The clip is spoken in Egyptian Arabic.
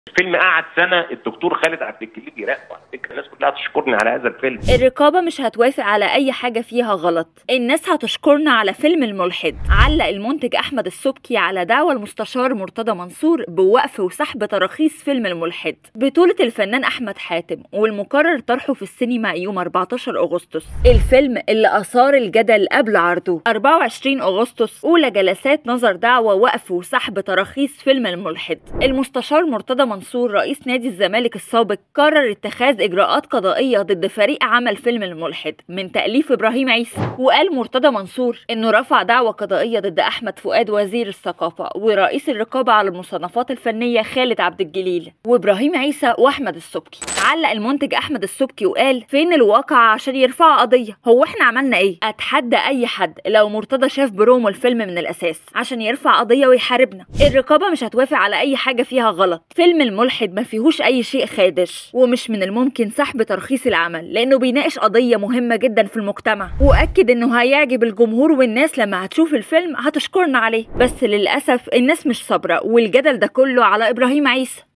الفيلم قعد سنه الدكتور خالد عبد الجليل يراقبه على فكره الناس كلها تشكرني على هذا الفيلم الرقابة مش هتوافق على أي حاجة فيها غلط الناس هتشكرنا على فيلم الملحد علق المنتج أحمد السبكي على دعوى المستشار مرتضى منصور بوقف وسحب تراخيص فيلم الملحد بطولة الفنان أحمد حاتم والمقرر طرحه في السينما يوم 14 أغسطس الفيلم اللي أثار الجدل قبل عرضه 24 أغسطس أولى جلسات نظر دعوى وقف وسحب تراخيص فيلم الملحد المستشار مرتضى منصور رئيس نادي الزمالك السابق قرر اتخاذ إجراءات قضائية ضد فريق عمل فيلم الملحد من تأليف إبراهيم عيسى وقال مرتضى منصور إنه رفع دعوى قضائية ضد أحمد فؤاد وزير الثقافة ورئيس الرقابة على المصنفات الفنية خالد عبد الجليل وإبراهيم عيسى وأحمد السبكي علق المنتج أحمد السبكي وقال فين الواقع عشان يرفعوا قضية هو إحنا عملنا إيه أتحدى أي حد لو مرتضى شاف برومو الفيلم من الأساس عشان يرفع قضية ويحاربنا الرقابة مش هتوافق على أي حاجة فيها غلط فيلم الملحد ما فيهوش أي شيء خادش ومش من الممكن سحب ترخيص العمل لأنه بيناقش قضية مهمة جدا في المجتمع وأكد إنه هيعجب الجمهور والناس لما هتشوف الفيلم هتشكرنا عليه بس للأسف الناس مش صابرة والجدل ده كله على إبراهيم عيسى